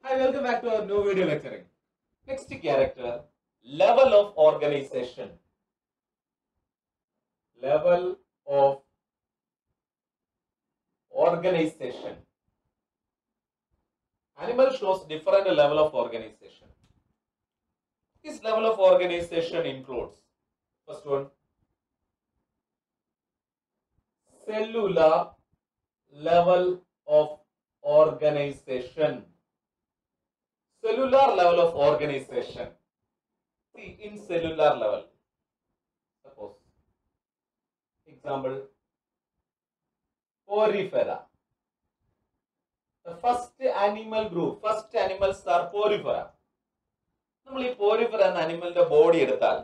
Hi, welcome back to our new video lecturing. Next character, level of organization. Level of organization. Animal shows different level of organization. This level of organization includes first one cellular level of organization. Cellular level of organization. See, in cellular level, suppose, example, porifera. The first animal group, first animals are porifera. നമ്മൾ ഈ porifera എന്ന അനിമലിന്റെ body എടുത്താൽ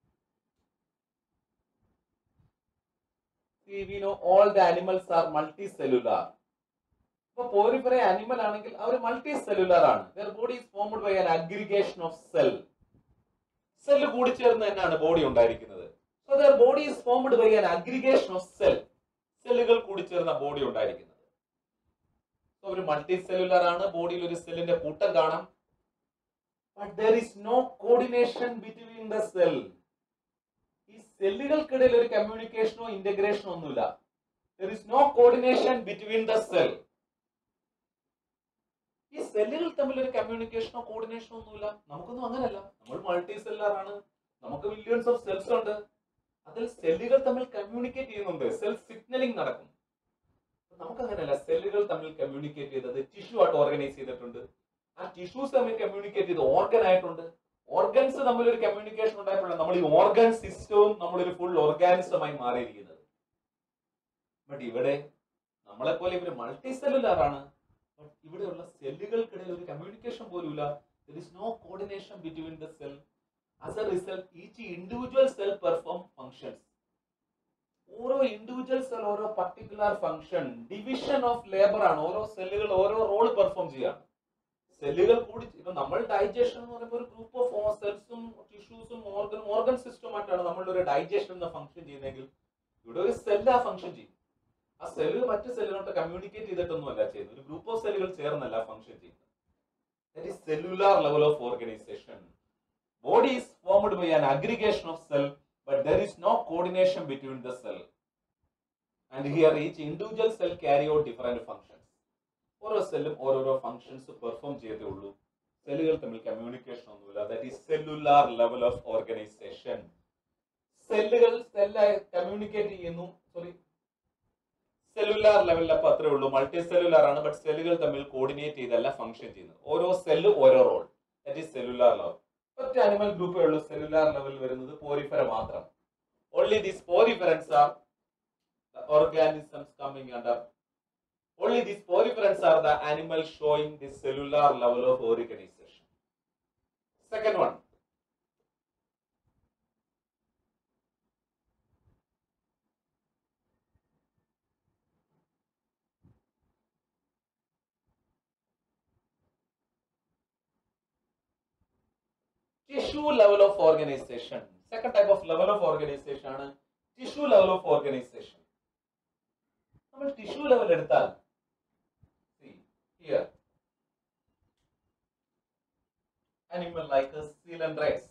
See, we know all the animals are multicellular. ഇപ്പൊ porifera animal ആണെങ്കിൽ അവർ multicellular ആണ് there body is formed by an aggregation of cell cell കൂടിച്ചേർന്ന് തന്നെയാണ് ബോഡി ഉണ്ടായിരിക്കുന്നത് so there body is formed by an aggregation of cell സെല്ലുകൾ കൂടിച്ചേർന്ന ബോഡി ഉണ്ടായിരിക്കുന്നത് സോ ഒരു മൾട്ടി സെല്ലുലാർ ആണ് ബോഡിയിൽ ഒരു സെല്ലിന്റെ കൂട്ടം കാണാം but there is no coordination between the cell ഈ സെല്ലുകൾക്കിടയിൽ ഒരു കമ്മ്യൂണിക്കേഷനോ ഇന്റഗ്രേഷനോ ഒന്നുമില്ല there is no coordination between the cell ഈ സെല്ലുകൾ തമ്മിൽ ഒരു കമ്മ്യൂണിക്കേഷനോ കോർഡിനേഷനോ ഒന്നുമില്ല നമുക്കൊന്നും അങ്ങനല്ല നമ്മൾ മൾട്ടി സെല്ലാർ ആണ് നമുക്ക് മില്യൺസ് ഓഫ് സെൽസ് ഉണ്ട് അതിൽ സെല്ലുകൾ തമ്മിൽ കമ്മ്യൂണിക്കേറ്റ് ചെയ്യുന്നുണ്ട് സെൽ സിഗ്നലിംഗ് നടക്കും നമുക്ക് അങ്ങനെയല്ല സെല്ലുകൾ തമ്മിൽ കമ്മ്യൂണിക്കേറ്റ് ചെയ്തത് ടിഷ്യൂ ആയിട്ട് ഓർഗനൈസ് ചെയ്തിട്ടുണ്ട് ആ ടിഷ്യൂസ് തമ്മിൽ കമ്മ്യൂണിക്കേറ്റ് ചെയ്ത് ഓർഗൻ ആയിട്ടുണ്ട് ഓർഗൻസ് തമ്മിൽ ഒരു കമ്മ്യൂണിക്കേഷൻ ഉണ്ടായപ്പോഴാണ് നമ്മൾ ഈ ഓർഗൻ സിസ്റ്റവും നമ്മളൊരു ഫുൾ ഓർഗാനിസമായി മാറിയിരിക്കുന്നത് ബട്ട് ഇവിടെ നമ്മളെ പോലെ ഇവര് മൾട്ടി സെല്ലുലാർ ആണ് ബട്ട് ഇവിടെയുള്ള സെല്ലുകൾക്കിടയിൽ ഒരു കമ്മ്യൂണിക്കേഷൻ പോലുമില്ല there is no coordination between the cell as a result each individual cell perform functions ഓരോ ഇൻഡിവിജ്വൽ സെൽ ഓരോ particular function division of labour ആണ് ഓരോ സെല്ലുകൾ ഓരോ റോൾ പെർഫോം ചെയ്യാണ് സെല്ലുകൾ കൂടി ഇപ്പൊ നമ്മൾ ഡൈജഷൻ എന്ന് പറയുമ്പോൾ ഒരു ഗ്രൂപ്പ് ഓഫ് സെൽസും ടിഷ്യൂസും ഓർഗനും ഓർഗൻ സിസ്റ്റമായിട്ടാണ് നമ്മളുടെ ഒരു ഡൈജഷൻ എന്ന ഫംഗ്ഷൻ ചെയ്യുന്നതെങ്കിൽ ഇവിടെ ഒരു സെല്ല് ആ ഫംഗ്ഷൻ ചെയ്യും ആ സെല്ല് മറ്റു സെല്ലുകളോട്ട് കമ്മ്യൂണിക്കേറ്റ് ചെയ്തിട്ടൊന്നുമല്ല ചെയ്യുന്നത് ഒരു ഗ്രൂപ്പ് ഓഫ് സെല്ലുകൾ ചേർന്നല്ല ഫംഗ്ഷൻ ചെയ്യുന്നത് that is cellular level of organization body is formed by an aggregation of cell but there is no coordination between the cell and here each individual cell carry out different functions ഓരോ സെല്ലും ഓരോരോ functions perform ചെയ്തേ ഉള്ളൂ സെല്ലുകൾ തമ്മിൽ communication ഒന്നുമില്ല that is cellular level of organization സെല്ലുകൾ സെല്ലായി കമ്മ്യൂണിക്കേറ്റ് ചെയ്യുന്നു സോറി സെല്ലുലാർ ലെവലിൽ അപ്പൊ അത്രേ ഉള്ളൂ മൾട്ടി സെല്ലുലാർ ആണ് ബട്ട് സെല്ലുകൾ തമ്മിൽ കോർഡിനേറ്റ് ചെയ്തല്ല ഫംഗ്ഷൻ ചെയ്യുന്നത് ഓരോ സെല്ല് ഓരോ role that is cellular level ഒറ്റ അനിമൽ ഗ്രൂപ്പേ ഉള്ളൂ സെല്ലുലാർ ലെവൽ വരുന്നത് പോരിഫര മാത്രം only these poriferans are organisms coming under Only these poriferans are the animals showing the cellular level of organization. Second one. Tissue level of organization. Second type of level of organization ആണ് tissue level of organization. നമ്മൾ tissue level എടുത്താൽ see here animal like a coelenterate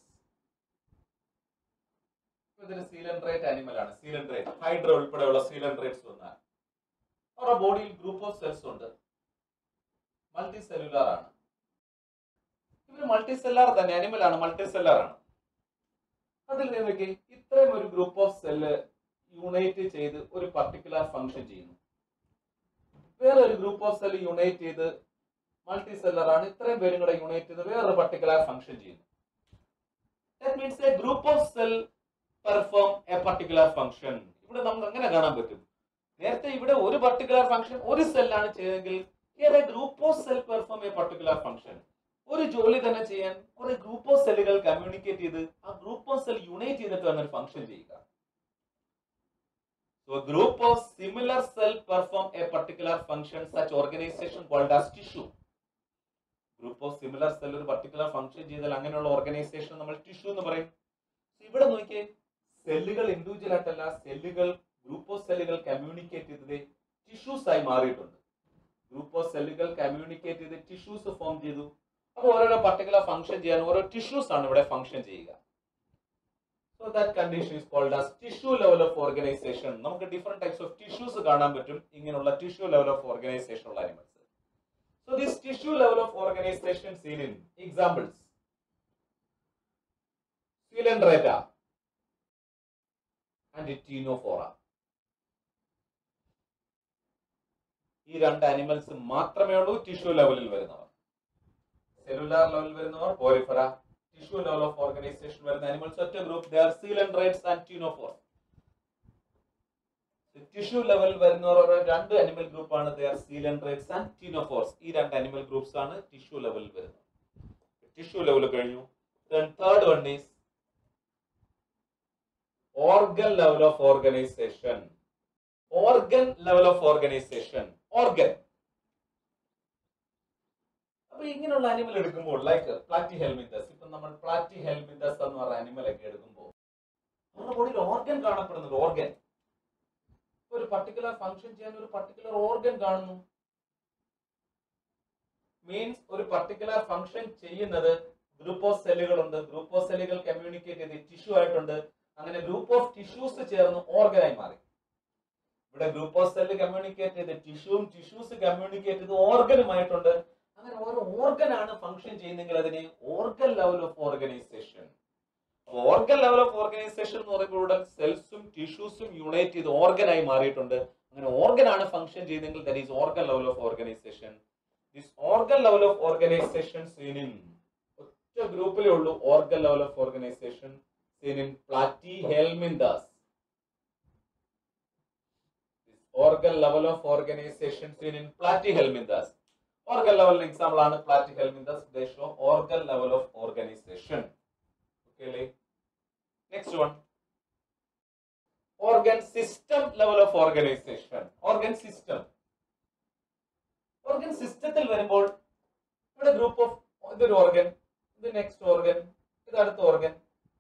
ഇതൊരു സീലൻഡ്രേറ്റ് animal ആണ് സീലൻഡ്രേറ്റ് hydra ഉൾപ്പെടെയുള്ള coelenterates വന്നാൽ അവരുടെ ബോഡിയിൽ group of cells ഉണ്ട് മൾട്ടി സെല്ലുലാർ ആണ് ഇവർ മൾട്ടി സെല്ലാർ തന്നെ ആനിമൽ ആണ് മൾട്ടി സെല്ലാർ ആണ് അതിൽ നിന്നൊക്കെ ഇത്രയും ഒരു ഗ്രൂപ്പ് ഓഫ് സെല്ല് യുണൈറ്റ് ചെയ്ത് ഒരു പർട്ടിക്കുലർ ഫംഗ്ഷൻ ചെയ്യുന്നു വേറെ ഒരു ഗ്രൂപ്പ് ഓഫ് സെൽ യുണൈറ്റ് ചെയ്ത് മൾട്ടി സെല്ലർ ആണ് ഇത്രയും പേരും കൂടെ യുണൈറ്റ് ചെയ്ത് വേറൊരു പർട്ടിക്കുലർ ഫംഗ്ഷൻ ചെയ്യുന്നു that means a group of cell perform a particular function ഇവിടെ നമുക്ക് അങ്ങനെ കാണാൻ പറ്റും നേരത്തെ ഇവിടെ ഒരു പർട്ടിക്കുലർ ഫംഗ്ഷൻ ഒരു സെല്ലാണ് ചെയ്തെങ്കിൽ here a group of cell perform a particular function ഒരു ജോലി തന്നെ ചെയ്യാൻ കുറെ ഗ്രൂപ്പ് ഓഫ് സെല്ലുകൾ കമ്മ്യൂണിക്കേറ്റ് ചെയ്ത് ആ ഗ്രൂപ്പ് ഓഫ് സെൽ യുണൈറ്റ് ചെയ്തിട്ട് വേണം ഒരു ഫംഗ്ഷൻ ചെയ്യുക So a group of similar cell perform a particular function such organization called as tissue. Group of similar cell ഒരു പർട്ടിക്കുലർ ഫംഗ്ഷൻ ചെയ്താൽ അങ്ങനെയുള്ള ഓർഗനൈസേഷൻ നമ്മൾ ടിഷ്യൂ എന്ന് പറയും So ഇവിടെ നോക്കിയേ സെല്ലുകൾ ഇൻഡിവിജ്വൽ ആയിട്ടല്ല സെല്ലുകൾ ഗ്രൂപ്പ് ഓഫ് സെല്ലുകൾ കമ്മ്യൂണിക്കേറ്റ് ചെയ്തത് ടിഷ്യൂസ് ആയി മാറിയിട്ടുണ്ട് ഗ്രൂപ്പ് ഓഫ് സെല്ലുകൾ കമ്മ്യൂണിക്കേറ്റ് ചെയ്ത് ടിഷ്യൂസ് ഫോം ചെയ്തു അപ്പോൾ ഓരോരോ പർട്ടിക്കുലർ ഫംഗ്ഷൻ ചെയ്യാൻ ഓരോ ടിഷ്യൂസ് ആണ് ഇവിടെ ഫംഗ്ഷൻ ചെയ്യുക so that condition is called as tissue level of organization നമുക്ക് ഡിഫറെന്റ് ടൈപ്സ് ഓഫ് ടിഷ്യൂസ് കാണാൻ പറ്റും ഇങ്ങനെയുള്ള ടിഷ്യൂ ലെവൽ ഓഫ് ഓർഗനൈസേഷൻ ഉള്ള animals so this tissue level of organization seen in examples coelenterata and ctenophora ഈ രണ്ട് animals മാത്രമേ ഉള്ളൂ tissue ലെവലിൽ വരുന്നവർ സെല്ലുലാർ ലെവലിൽ വരുന്നവർ porifera tissue level of organization വരുന്ന അനിമൽസ് ഒറ്റ ഗ്രൂപ്പ് they are coelenterates and ctenophore tissue ലെവലിൽ വരുന്നവർ ഒരു രണ്ട് അനിമൽ ഗ്രൂപ്പ് ആണ് ദേ ആർ സീലൻഡ്രൈറ്റ്സ് ആൻഡ് ടീനോഫോർസ് ഈ രണ്ട് അനിമൽ ഗ്രൂപ്പ്സ് ആണ് ടിഷ്യൂ ലെവലിൽ വരുന്നത് ടിഷ്യൂ ലെവൽ കഴിഞ്ഞു then third one is organ level of organization organ level of organization organ അപ്പൊ ഇങ്ങനെയുള്ള അനിമൽ എടുക്കുമ്പോൾ ലൈക്ക് പ്ലാറ്റി ഹെൽമിന്തസ് ഇപ്പൊ നമ്മൾ പ്ലാറ്റി ഹെൽമിന്തസ് എന്ന് പറഞ്ഞ അനിമൽ ഒക്കെ എടുക്കുമ്പോൾ നമ്മുടെ ബോഡിയിൽ ഓർഗൻ കാണപ്പെടുന്നുണ്ട് ഓർഗൻ ഒരു പർട്ടിക്കുലർ ഫംഗ്ഷൻ ചെയ്യാൻ ഒരു പർട്ടിക്കുലർ ഓർഗൻ കാണുന്നു മീൻസ് ഒരു പർട്ടിക്കുലർ ഫംഗ്ഷൻ ചെയ്യുന്നത് ഗ്രൂപ്പ് ഓഫ് സെല്ലുകളുണ്ട് ഗ്രൂപ്പ് ഓഫ് സെല്ലുകൾ കമ്മ്യൂണിക്കേറ്റ് ചെയ്ത് ടിഷ്യൂ ആയിട്ടുണ്ട് അങ്ങനെ ഗ്രൂപ്പ് ഓഫ് ടിഷ്യൂസ് ചേർന്ന് ഓർഗനായി മാറി ഇവിടെ ഗ്രൂപ്പ് ഓഫ് സെല്ല് കമ്മ്യൂണിക്കേറ്റ് ചെയ്ത് ടിഷ്യൂവും ടിഷ്യൂസ് കമ്മ്യൂണിക്കേറ്റ് ചെയ്ത് ഓർഗനുമായിട്ടുണ്ട് അങ്ങനെ ഓരോ ഓർഗൻ ആണ് ഫംഗ്ഷൻ ചെയ്യുന്നെങ്കിൽ അതിനെ organ level of organization organ level of organization എന്ന് പറയുമ്പോൾ ഇവിടെ സെൽസും ടിഷ്യൂസും യൂണൈറ്റ് ചെയ്ത് ഓർഗനായി മാറിയിട്ടുണ്ട് അങ്ങനെ ഓർഗൻ ആണ് ഫംഗ്ഷൻ ചെയ്യുന്നെങ്കിൽ that is organ level of organization this organ level of organization seen in ഒറ്റ ഗ്രൂപ്പിലേ ഉള്ളൂ organ level of organization seen in Platyhelminthes. This organ level of organization seen in Platyhelminthes. Organ level example ആണ് Platyhelminthes. They show organ level of organization. Okay, like next one. Organ system level of organization. Organ system. Organ സിസ്റ്റത്തിൽ വരുമ്പോൾ ഇവിടെ group of ഇതൊരു organ ഇത് next organ ഇത് അടുത്ത organ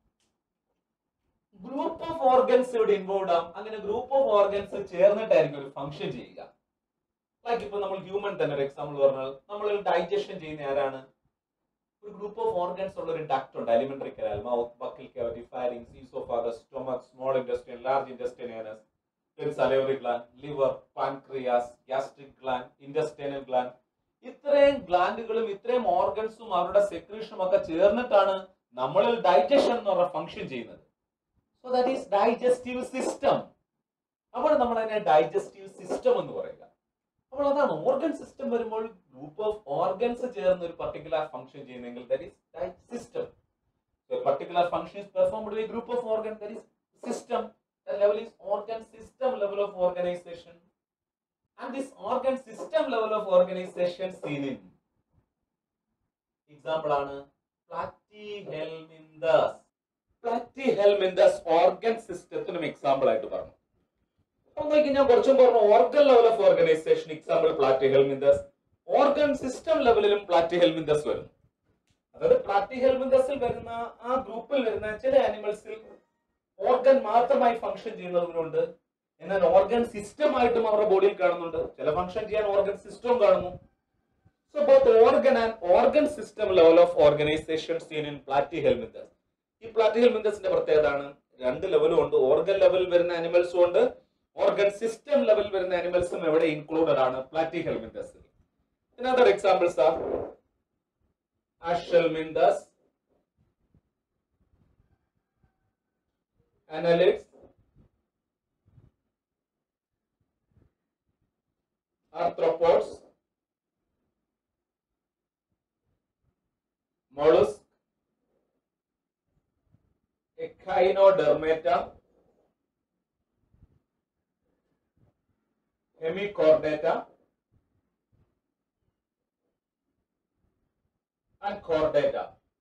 group of organs ഇവിടെ involve ആവും അങ്ങനെ ഗ്രൂപ്പ് ഓഫ് ഓർഗൻസ് ചേർന്നിട്ടായിരിക്കും ഒരു ഫംഗ്ഷൻ ചെയ്യുക ലൈക്ക് ഇപ്പൊ നമ്മൾ ഹ്യൂമൻ തന്നെ ഒരു എക്സാമ്പിൾ പറഞ്ഞാൽ നമ്മൾ ഡൈജഷൻ ചെയ്യുന്ന ആരാണ് ഒരു ഗ്രൂപ്പ് ഓഫ് ഓർഗൻസ് ഉള്ള ഒരു ഡക്ട് ഉണ്ട് alimentary canal mouth buccal cavity pharynx oesophagus stomach small intestine large intestine anus salivary gland liver pancreas gastric gland intestinal gland ഇത്രയും ഗ്ലാൻഡുകളും ഇത്രയും ഓർഗൻസും അവരുടെ സെക്രീഷനും ഒക്കെ ചേർന്നിട്ടാണ് നമ്മളിൽ ഡൈജഷൻ എന്ന് പറഞ്ഞ ഫംഗ്ഷൻ ചെയ്യുന്നത് so that is digestive system അപ്പോൾ നമ്മൾ അതിനെ ഡൈജസ്റ്റീവ് സിസ്റ്റം എന്ന് പറയുക അപ്പോൾ അതാണ് ഓർഗൻ സിസ്റ്റം വരുമ്പോൾ ഗ്രൂപ്പ് ഓഫ് ഓർഗൻസ് ചേർന്ന് ഒരു പർട്ടിക്കുലർ ഫംഗ്ഷൻ ചെയ്യുന്നെങ്കിൽ that is system particular function is performed by group of organ that is system level is organ system level of organization and this organ system level of organization seen in example ആണ് platyhelminthes platyhelminthes organ സിസ്റ്റത്തിനും example ആയിട്ട് പറഞ്ഞു അപ്പൊ നോക്കി ഞാൻ കുറച്ചും പറഞ്ഞു organ level of organization example platyhelminthes organ system ലെവലിലും പ്ലാറ്റി ഹെൽമിന്തസ് വരുന്നു അതായത് പ്ലാറ്റി ഹെൽമിന്തസിൽ വരുന്ന ആ ഗ്രൂപ്പിൽ വരുന്ന ചില ആനിമൽസിൽ ഓർഗൻ മാത്രമായി ഫംഗ്ഷൻ ചെയ്യുന്നവരുണ്ട് എന്നാൽ ഓർഗൻ സിസ്റ്റം ആയിട്ടും അവരുടെ ബോഡിയിൽ കാണുന്നുണ്ട് ചില ഫംഗ്ഷൻ ചെയ്യാൻ ഓർഗൻ സിസ്റ്റവും കാണുന്നു so both organ and organ system level of organization seen in platyhelminthes ഈ പ്ലാറ്റി ഹെൽമിന്തസിന്റെ പ്രത്യേകത ആണ് രണ്ട് ലെവലും ഉണ്ട് ഓർഗൻ ലെവൽ വരുന്ന അനിമൽസും ഉണ്ട് ഓർഗൻ സിസ്റ്റം ലെവൽ വരുന്ന അനിമൽസും എവിടെ ഇൻക്ലൂഡഡ് ആണ് പ്ലാറ്റി ഹെൽമിന്തസിൽ Another examples are Ashelminthus, Annelids, Arthropods, mollusk, Echinodermata, Hemichordata, and chordata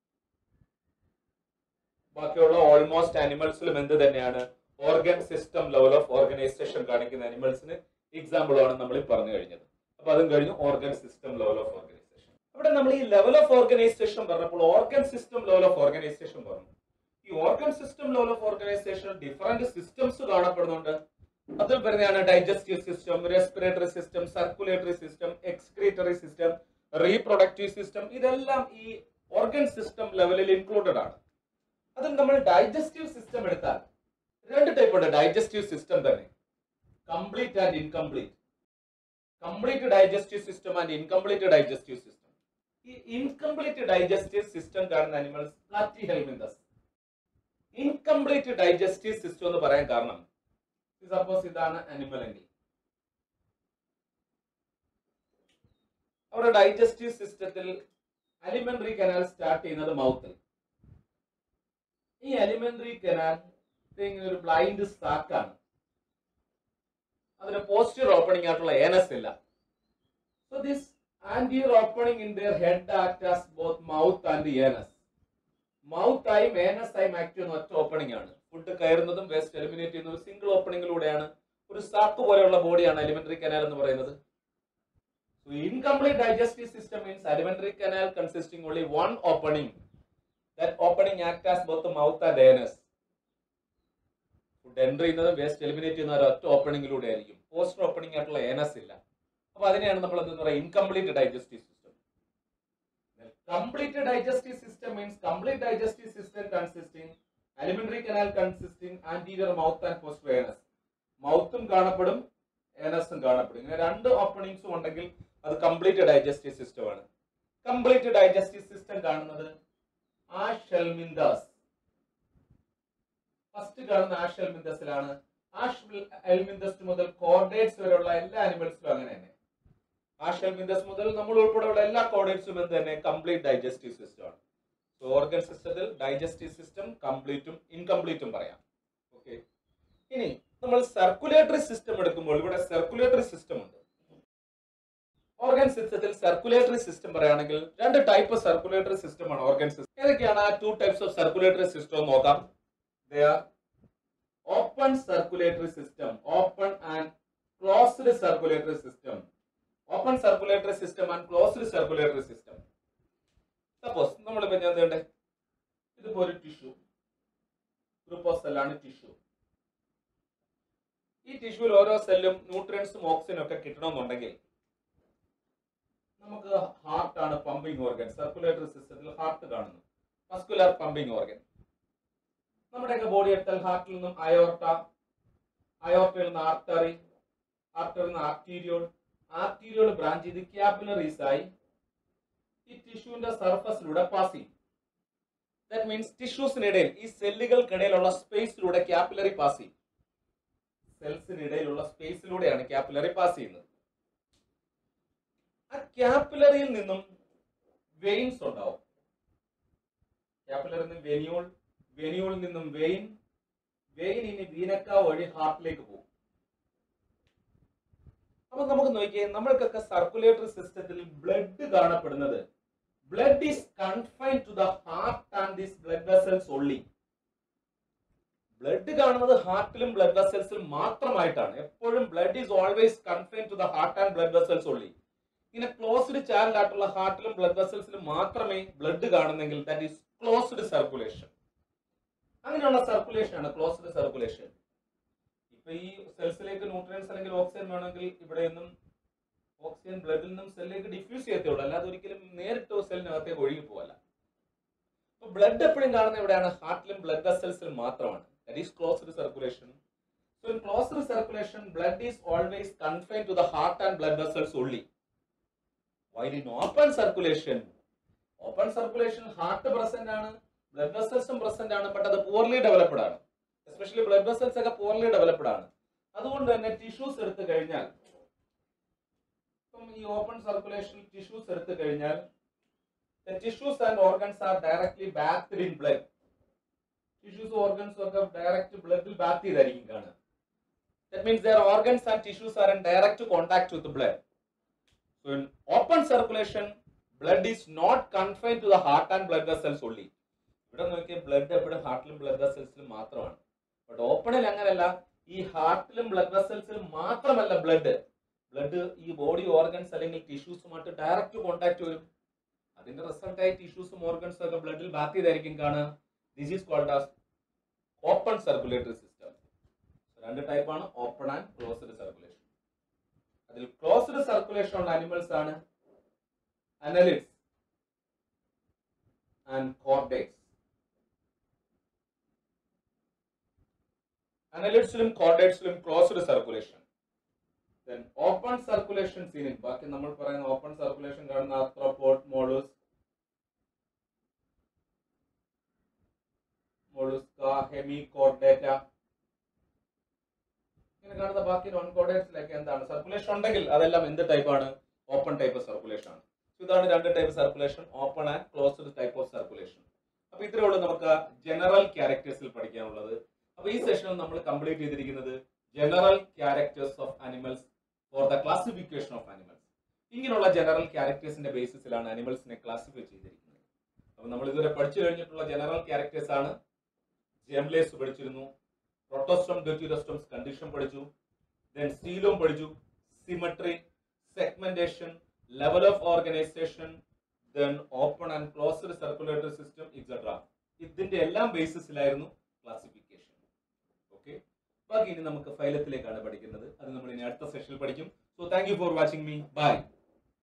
ബാക്കിയുള്ള ഓൾമോസ്റ്റ് അനിമൽസിലും എന്ത് തന്നെയാണ് organ system level of organization കാണിക്കുന്ന അനിമൽസിന് എക്സാമ്പിൾ ആണ് നമ്മൾ ഈ പറഞ്ഞു കഴിഞ്ഞത് അപ്പൊ അതും കഴിഞ്ഞു organ system level of organization ഇവിടെ നമ്മൾ ഈ ലെവൽ ഓഫ് ഓർഗനൈസേഷൻ പറഞ്ഞപ്പോൾ organ system level of organization പറഞ്ഞു ഈ organ system level of organization different systems കാണപ്പെടുന്നുണ്ട് അതിൽ വരുന്നതാണ് digestive system respiratory system circulatory system excretory system reproductive system ഇതെല്ലാം ഈ ഓർഗൻ സിസ്റ്റം ലെവലിൽ ഇൻക്ലൂഡഡ് ആണ് അതിൽ നമ്മൾ ഡൈജസ്റ്റീവ് സിസ്റ്റം എടുത്താൽ രണ്ട് ടൈപ്പ് ഉണ്ട് ഡൈജസ്റ്റീവ് സിസ്റ്റം തന്നെ complete and incomplete complete digestive system and incomplete digestive system ഈ ഇൻകംപ്ലീറ്റ് ഡൈജസ്റ്റീവ് സിസ്റ്റം കാണുന്ന animals platyhelminthes incomplete digestive system എന്ന് പറയാൻ കാരണം സപ്പോസ് ഇതാണ് അനിമൽ എങ്കിൽ അവരുടെ ഡൈജസ്റ്റീവ് സിസ്റ്റത്തിൽ അലിമെന്ററി കനാൽ സ്റ്റാർട്ട് ചെയ്യുന്നത് മൗത്തിൽ ഈ അലിമെന്ററി കനാൽ ഇങ്ങനെ ഒരു ബ്ലൈൻഡ് സാക്കാണ് അതിന് പോസ്റ്റർ ഓപ്പണിംഗ് ആയിട്ടുള്ള ഏനസ് ഇല്ല so this anterior opening in their head act as both mouth and anus mouth ആയും ഏനസ് ആയും ആക്ട് ചെയ്യുന്ന ഒറ്റ ഓപ്പണിംഗ് ആണ് ഫുഡ് കയറുന്നതും വേസ്റ്റ് എലിമിനേറ്റ് ചെയ്യുന്ന ഒരു സിംഗിൾ ഓപ്പണിംഗിലൂടെയാണ് ഒരു സാക്ക് പോലെയുള്ള ബോഡിയാണ് എലിമെന്ററി കനാൽ എന്ന് പറയുന്നത് So incomplete digestive system means alimentary canal consisting only one opening. That opening act as both the mouth and anus. Food enter ചെയ്യുന്നതും വേസ്റ്റ് എലിമിനേറ്റ് ചെയ്യുന്ന ഒരു ഒറ്റ ഓപ്പണിംഗിലൂടെ ആയിരിക്കും പോസ്റ്റർ ഓപ്പണിംഗ് ആയിട്ടുള്ള ഏനസ് ഇല്ല അപ്പൊ അതിനെയാണ് നമ്മൾ എന്താ പറയുക incomplete digestive system complete digestive system means complete digestive system consisting alimentary canal consisting anterior mouth and posterior anus മൗത്തും കാണപ്പെടും ഏനസും കാണപ്പെടും ഇങ്ങനെ രണ്ട് ഓപ്പണിങ്സും ഉണ്ടെങ്കിൽ അത് കംപ്ലീറ്റ് ഡൈജസ്റ്റീവ് സിസ്റ്റം ആണ് കംപ്ലീറ്റ് ഡൈജസ്റ്റീവ് സിസ്റ്റം കാണുന്നത് ആ ഷെൽമിന്ദാസ് ഫസ്റ്റ് കാണുന്ന ആ ഷെൽമിന്ദസിലാണ് ആ എൽമിന്തസ് മുതൽ കോർഡേറ്റ്സ് വരെയുള്ള എല്ലാ അനിമൽസിലും അങ്ങനെ തന്നെ ആ ഷെൽമിന്തസ് മുതൽ നമ്മൾ ഉൾപ്പെടെയുള്ള എല്ലാ കോർഡേറ്റ്സും എന്ത് തന്നെ കംപ്ലീറ്റ് ഡൈജസ്റ്റീവ് സിസ്റ്റം ആണ് സോ ഓർഗൻ സിസ്റ്റത്തിൽ ഡൈജസ്റ്റീവ് സിസ്റ്റം കംപ്ലീറ്റും ഇൻകംപ്ലീറ്റും പറയാം ഓക്കെ ഇനി നമ്മൾ സർക്കുലേറ്ററി സിസ്റ്റം എടുക്കുമ്പോൾ ഇവിടെ സർക്കുലേറ്ററി സിസ്റ്റം ഉണ്ട് ഓർഗൻ സിസ്റ്റത്തിൽ സർക്കുലേറ്ററി സിസ്റ്റം പറയുകയാണെങ്കിൽ രണ്ട് ടൈപ്പ് സർക്കുലേറ്ററി സിസ്റ്റം ആണ് ഓർഗൻ സിസ്റ്റം ഏതൊക്കെയാണ് ആ two types of circulatory system നോക്കാം open circulatory system open and closed circulatory system open circulatory system and closed circulatory system suppose നമ്മളിപ്പോ ഞാൻ ചെയ്യണ്ടേ ഇതിപ്പോ ഒരു ടിഷ്യൂ ഗ്രൂപ്പ് ഓഫ് സെല്ലാണ് ടിഷ്യൂ ഈ ടിഷ്യൂവിൽ ഓരോ സെല്ലും ന്യൂട്രിയൻസും ഓക്സിജനും ഒക്കെ കിട്ടണമെന്നുണ്ടെങ്കിൽ നമുക്ക് ഹാർട്ട് ആണ് പമ്പിംഗ് ഓർഗൻ സർക്കുലേറ്ററി സിസ്റ്റത്തിൽ ഹാർട്ട് കാണുന്നു മസ്കുലർ പമ്പിംഗ് ഓർഗൻ നമ്മുടെയൊക്കെ ബോഡി എടുത്താൽ ഹാർട്ടിൽ നിന്നും അയോർട്ട അയോർട്ടയിൽ നിന്ന് ആർട്ടറി ആർട്ടറിൽ നിന്ന് ആർട്ടീരിയോൾ ആർട്ടീരിയോൾ ബ്രാഞ്ച് ചെയ്ത് ക്യാപിലറീസ് ആയി ഈ ടിഷ്യൂവിന്റെ സർഫസിലൂടെ പാസ് ചെയ്യും ദാറ്റ് മീൻസ് ടിഷ്യൂസിനിടയിൽ ഈ സെല്ലുകൾക്കിടയിലുള്ള സ്പേസിലൂടെ ക്യാപിലറി പാസ് ചെയ്യും സെൽസിനിടയിലുള്ള സ്പേസിലൂടെയാണ് ക്യാപിലറി പാസ് ചെയ്യുന്നത് ആ ക്യാപിലറിയിൽ നിന്നും വെയിൻസ് ഉണ്ടാവും ക്യാപിലറിൽ നിന്ന് വെനിയോൾ വെനിയോളിൽ നിന്നും വെയിൻ വെയിൻ ഇനി വീനക്ക വഴി ഹാർട്ടിലേക്ക് പോകും അപ്പൊ നമുക്ക് നോക്കിയേ നമ്മൾക്കൊക്കെ സർക്കുലേറ്ററി സിസ്റ്റത്തിൽ ബ്ലഡ് കാണപ്പെടുന്നത് blood is confine to the heart and this blood vessels only blood കാണുന്നത് ഹാർട്ടിലും ബ്ലഡ് വെസൽസിലും മാത്രമായിട്ടാണ് എപ്പോഴും blood is always confine to the heart and blood vessels only ഇങ്ങനെ ക്ലോസ്ഡ് ചാനൽ ആയിട്ടുള്ള ഹാർട്ടിലും ബ്ലഡ് വെസൽസിലും മാത്രമേ ബ്ലഡ് കാണുന്നെങ്കിൽ ദാറ്റ് ഈസ് ക്ലോസ്ഡ് സർക്കുലേഷൻ അങ്ങനെയുള്ള സർക്കുലേഷൻ ആണ് ക്ലോസ്ഡ് സർക്കുലേഷൻ ഇപ്പൊ ഈ സെൽസിലേക്ക് ന്യൂട്രിയൻസ് അല്ലെങ്കിൽ ഓക്സിജൻ വേണമെങ്കിൽ ഇവിടെ നിന്നും ഓക്സിജൻ ബ്ലഡിൽ നിന്നും സെല്ലിലേക്ക് ഡിഫ്യൂസ് ചെയ്യത്തുള്ളൂ അല്ലാതെ ഒരിക്കലും നേരിട്ട് സെല്ലിനകത്തേക്ക് ഒഴുകി പോകല്ല അപ്പൊ ബ്ലഡ് എപ്പോഴും കാണുന്ന എവിടെയാണ് ഹാർട്ടിലും ബ്ലഡ് വെസൽസിലും മാത്രമാണ് that is closed circulation so in closed circulation blood is always confine to the heart and blood vessels only while in open circulation open circulation heart present ആണ് ബ്ലഡ് വെസൽസും പ്രസന്റ് ആണ് but അത് poorly developed ആണ് especially blood vessels ഒക്കെ poorly developed ആണ് അതുകൊണ്ട് തന്നെ tissues എടുത്തു കഴിഞ്ഞാൽ ഇപ്പം ഈ ഓപ്പൺ സർക്കുലേഷൻ ടിഷ്യൂസ് എടുത്തു കഴിഞ്ഞാൽ the tissues and organs are directly bathed in blood tissues ഓർഗൻസും ഒക്കെ ഡയറക്റ്റ് ബ്ലഡിൽ ബാത്ത് ചെയ്തായിരിക്കും കാണുക that means their organs and tissues are in direct contact with blood so in open circulation blood is not confine to the heart and blood vessels only ഇവിടെ നോക്കിയാൽ blood എപ്പോഴും ഹാർട്ടിലും blood വെസൽസിലും മാത്രമാണ് but ഓപ്പണിൽ അങ്ങനെയല്ല ഈ ഹാർട്ടിലും ബ്ലഡ് വെസൽസിലും മാത്രമല്ല ബ്ലഡ് ബ്ലഡ് ഈ ബോഡി ഓർഗൻസ് അല്ലെങ്കിൽ ടിഷ്യൂസുമായിട്ട് ഡയറക്റ്റ് കോൺടാക്ട് വരും അതിന്റെ റിസൾട്ടായി ടിഷ്യൂസും ഓർഗൻസും ഒക്കെ ബ്ലഡിൽ ബാത്ത് ചെയ്തായിരിക്കും കാണുക this is called as open circulatory system രണ്ട് ടൈപ്പാണ് ഓപ്പൺ ആൻഡ് ക്ലോസ്ഡ് സർക്കുലേഷൻ അതിൽ ക്ലോസ്ഡ് സർക്കുലേഷൻ ഉള്ള അനിമൽസ് ആണ് അനലിഡ്സ് ആൻഡ് കോർഡേറ്റ്സ് അനലിഡ്സിലും കോർഡേറ്റ്സിലും closed circulation then open circulation സീനിൽ ബാക്കി നമ്മൾ പറയുന്ന ഓപ്പൺ സർക്കുലേഷൻ കാണുന്ന arthropod mollusc mollusca hemichordata ഇങ്ങനെ കാണുന്ന ബാക്കി നോൺ കോർഡേറ്റ്സിലൊക്കെ എന്താണ് സർക്കുലേഷൻ ഉണ്ടെങ്കിൽ അതെല്ലാം എന്ത് ടൈപ്പാണ് ഓപ്പൺ ടൈപ്പ് സർക്കുലേഷൻ ആണ് So ഇതാണ് രണ്ട് type circulation open and closed type of circulation അപ്പൊ ഇത്രയേ ഉള്ളൂ നമുക്ക് ജനറൽ ക്യാരക്ടേഴ്സിൽ പഠിക്കാനുള്ളത് അപ്പൊ ഈ സെഷനിൽ നമ്മൾ കംപ്ലീറ്റ് ചെയ്തിരിക്കുന്നത് general characters of animals for the classification of animals ഇങ്ങനെയുള്ള ജനറൽ ക്യാരക്ടേഴ്സിന്റെ ബേസിസിലാണ് അനിമൽസിനെ ക്ലാസിഫൈ ചെയ്തിരിക്കുന്നത് അപ്പൊ നമ്മൾ ഇതുവരെ പഠിച്ചു കഴിഞ്ഞിട്ടുള്ള ജനറൽ ക്യാരക്ടേഴ്സ് ആണ് ജെംലേസ് പഠിച്ചിരുന്നു പ്രൊട്ടോസ്റ്റം ഡ്യൂറ്റിറസ്റ്റംസ് കണ്ടീഷൻ പഠിച്ചു ദെൻ സ്റ്റീലും പഠിച്ചു symmetry segmentation level of organisation then open and closed circulatory system etcetera ഇതിന്റെ എല്ലാം ബേസിസിലായിരുന്നു ക്ലാസിഫിക്കേഷൻ ഓക്കെ ബാക്കി ഇനി നമുക്ക് ഫൈലത്തിലേക്കാണ് പഠിക്കുന്നത് അത് നമ്മൾ ഇനി അടുത്ത സെഷനിൽ പഠിക്കും so thank you for watching me by